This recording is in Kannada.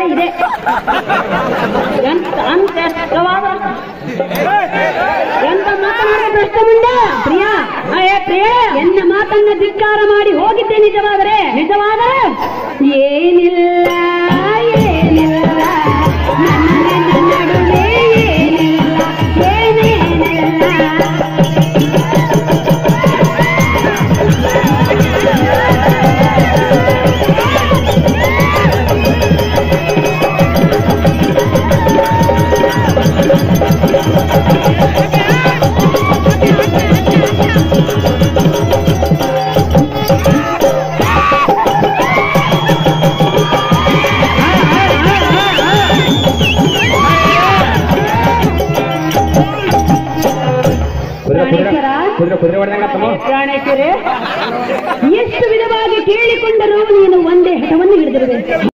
ಇದೆ ಎಂತ ಅಂತವಾದ ಎಂತ ಮಾತನಾಡಿದ ಭ್ರಷ್ಟ ಮುಂಡ ಪ್ರಿಯಾ ಆ, ಏ ಪ್ರಿಯಾ ಎನ್ನ ಮಾತನ್ನ ಧಿಕ್ಕಾರ ಮಾಡಿ ಹೋಗಿದ್ದೆ ನಿಜವಾದರೆ ನಿಜವಾದರೆ ಏನಿಲ್ಲ ಏನಿಲ್ಲ ನನ್ನ ನಿನ್ನ ನಡುವೆ ಏನಿಲ್ಲ ಏನೇನಿಲ್ಲ ಕುದುರೆ ಕುದುರೆ ಪ್ರಾಣೇಶ್ವರ? ಕುದುರೆ ಕುದುರೆ ಹೊಡೆದಂಗತ್ತಮ್ಮ ಪ್ರಾಣೇಶ್ವರೇ ಎಷ್ಟು ವಿಧವಾಗಿ ಕೇಳಿಕೊಂಡರೂ ನೀನು ಒಂದೇ ಹಠವನ್ನು ಹಿಡಿದಿರುವೆ